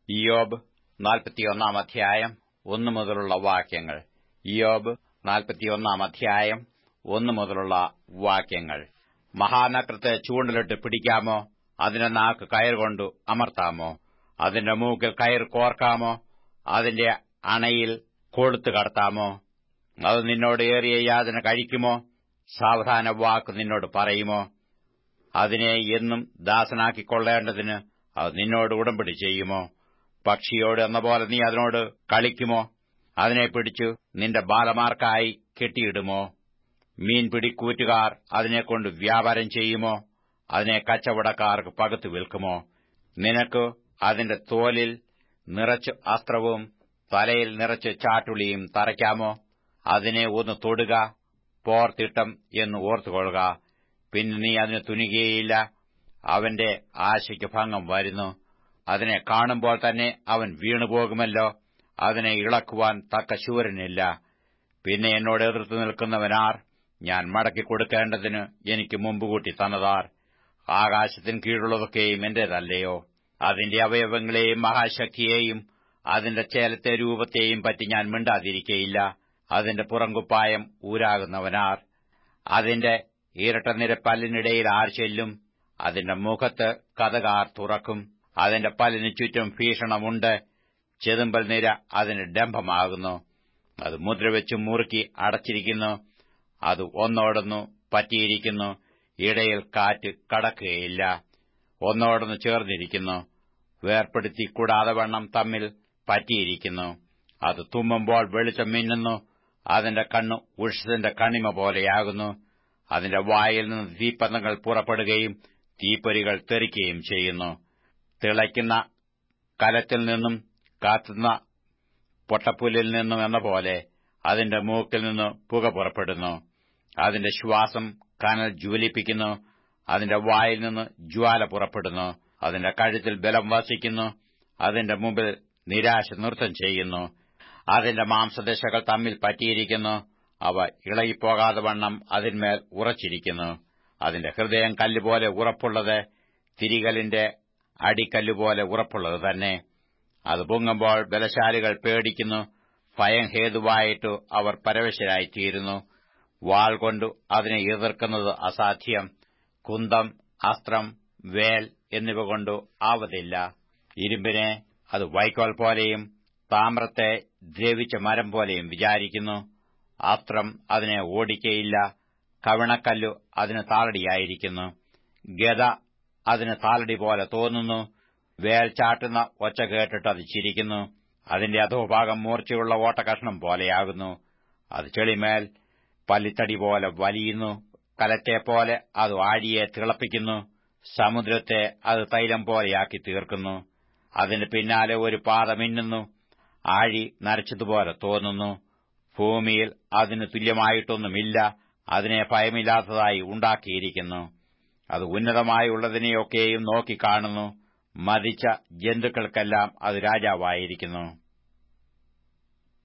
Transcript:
ഇയോബ് നാൽപ്പത്തിയൊന്നാം അധ്യായം ഒന്നു മുതലുള്ള വാക്യങ്ങൾ ഇയോബ് നാൽപ്പത്തിയൊന്നാം അധ്യായം ഒന്നു മുതലുള്ള വാക്യങ്ങൾ മഹാനക്രത്തെ ചൂണ്ടലിട്ട് പിടിക്കാമോ അതിന്റെ നാക്ക് കയറുകൊണ്ട് അമർത്താമോ അതിന്റെ മൂക്കിൽ കയർ കോർക്കാമോ അതിന്റെ അണയിൽ കൊളുത്തു കടത്താമോ അത് നിന്നോട് ഏറിയ യാതന കഴിക്കുമോ സാവധാന വാക്ക് നിന്നോട് പറയുമോ അതിനെ എന്നും ദാസനാക്കിക്കൊള്ളേണ്ടതിന് അത് നിന്നോട് ഉടമ്പടി ചെയ്യുമോ പക്ഷിയോട് എന്ന പോലെ നീ അതിനോട് കളിക്കുമോ അതിനെ പിടിച്ചു നിന്റെ ബാലമാർക്കായി കെട്ടിയിടുമോ മീൻ പിടിക്കൂറ്റുകാർ അതിനെക്കൊണ്ട് വ്യാപാരം ചെയ്യുമോ അതിനെ കച്ചവടക്കാർക്ക് പകുത്തു വിൽക്കുമോ നിനക്ക് അതിന്റെ തോലിൽ നിറച്ച് അസ്ത്രവും തലയിൽ നിറച്ച് ചാട്ടുളിയും തറയ്ക്കാമോ അതിനെ ഒന്ന് തൊടുക പോർത്തിട്ടം എന്ന് ഓർത്തുകൊള്ളുക പിന്നെ നീ അതിന് തുനികയില്ല അവന്റെ ആശയ്ക്ക് ഭംഗം വരുന്നു അതിനെ കാണുമ്പോൾ തന്നെ അവൻ വീണുപോകുമല്ലോ അതിനെ ഇളക്കുവാൻ തക്ക ശൂരനില്ല പിന്നെ എന്നോട് എതിർത്ത് നിൽക്കുന്നവനാർ ഞാൻ മടക്കി കൊടുക്കേണ്ടതിന് എനിക്ക് മുമ്പുകൂട്ടി തന്നതാർ ആകാശത്തിന് കീഴുള്ളതൊക്കെയും എന്റേതല്ലയോ അതിന്റെ അവയവങ്ങളെയും മഹാശക്തിയെയും അതിന്റെ ചേലത്തെ രൂപത്തെയും പറ്റി ഞാൻ മിണ്ടാതിരിക്കയില്ല അതിന്റെ പുറങ്കുപ്പായം ഊരാകുന്നവനാർ അതിന്റെ ഇരട്ടനിര പല്ലിനിടയിൽ ആർ ചെല്ലും അതിന്റെ മുഖത്ത് കഥകാർ തുറക്കും അതിന്റെ പല്ലിന് ചുറ്റും ഭീഷണമുണ്ട് ചെതുമ്പൽ നിര അതിന് ഡംഭമാകുന്നു അത് മുദ്രവെച്ച് മുറുക്കി അടച്ചിരിക്കുന്നു അത് ഒന്നോടൊന്നു പറ്റിയിരിക്കുന്നു ഇടയിൽ കാറ്റ് കടക്കുകയില്ല ഒന്നോടൊന്ന് ചേർന്നിരിക്കുന്നു വേർപ്പെടുത്തി കൂടാതെ വണ്ണം തമ്മിൽ പറ്റിയിരിക്കുന്നു അത് തുമ്മുമ്പോൾ വെളിച്ചം മിന്നുന്നു അതിന്റെ കണ്ണു ഉഷത്തിന്റെ കണിമ പോലെയാകുന്നു അതിന്റെ വായിൽ നിന്ന് തീപ്പന്തങ്ങൾ പുറപ്പെടുകയും തീപ്പൊരികൾ തെറിക്കുകയും ചെയ്യുന്നു തിളയ്ക്കുന്ന കലത്തിൽ നിന്നും കാത്തുന്ന പൊട്ടപ്പുല്ലിൽ നിന്നും എന്ന പോലെ അതിന്റെ മൂക്കിൽ നിന്ന് പുക പുറപ്പെടുന്നു അതിന്റെ ശ്വാസം കനൽ ജ്വലിപ്പിക്കുന്നു അതിന്റെ വായിൽ നിന്ന് ജ്വാല പുറപ്പെടുന്നു അതിന്റെ കഴുത്തിൽ ബലം വസിക്കുന്നു അതിന്റെ മുമ്പിൽ നിരാശ നൃത്തം ചെയ്യുന്നു അതിന്റെ മാംസദശകൾ തമ്മിൽ പറ്റിയിരിക്കുന്നു അവ ഇളകിപ്പോകാതെ വണ്ണം അതിന്മേൽ ഉറച്ചിരിക്കുന്നു അതിന്റെ ഹൃദയം കല്ലുപോലെ ഉറപ്പുള്ളത് തിരികലിന്റെ അടിക്കല്ലുപോലെ ഉറപ്പുള്ളത് തന്നെ അത് പൊങ്ങുമ്പോൾ ബലശാലികൾ പേടിക്കുന്നു ഭയം ഹേതുവായിട്ടു അവർ പരവശരായിത്തീരുന്നു വാൾ കൊണ്ടു അതിനെ എതിർക്കുന്നത് അസാധ്യം കുന്തം അസ്ത്രം വേൽ എന്നിവ കൊണ്ടു ആവതില്ല ഇരുമ്പിനെ അത് വൈക്കോൽ പോലെയും താമ്രത്തെ ദ്രവിച്ച മരം പോലെയും വിചാരിക്കുന്നു അസ്ത്രം അതിനെ ഓടിക്കയില്ല കവിണക്കല്ലു അതിന് താളടിയായിരിക്കുന്നു ഗത അതിന് താളടി പോലെ തോന്നുന്നു വേൽ ചാട്ടുന്ന ഒച്ച കേട്ടിട്ട് അത് ചിരിക്കുന്നു അതിന്റെ അധോഭാഗം മൂർച്ചയുള്ള ഓട്ടകഷ്ണം പോലെയാകുന്നു അത് ചെളിമേൽ പല്ലിത്തടി പോലെ വലിയുന്നു കലത്തെപ്പോലെ അത് ആഴിയെ തിളപ്പിക്കുന്നു സമുദ്രത്തെ അത് തൈലം പോലെയാക്കി തീർക്കുന്നു അതിന് പിന്നാലെ ഒരു പാത മിന്നുന്നു ആഴി നരച്ചതുപോലെ തോന്നുന്നു ഭൂമിയിൽ അതിന് തുല്യമായിട്ടൊന്നുമില്ല അതിനെ ഭയമില്ലാത്തതായി ഉണ്ടാക്കിയിരിക്കുന്നു അത് ഉന്നതമായുള്ളതിനെയൊക്കെയും നോക്കിക്കാണുന്നു മതിച്ച ജന്തുക്കൾക്കെല്ലാം അത് രാജാവായിരിക്കുന്നു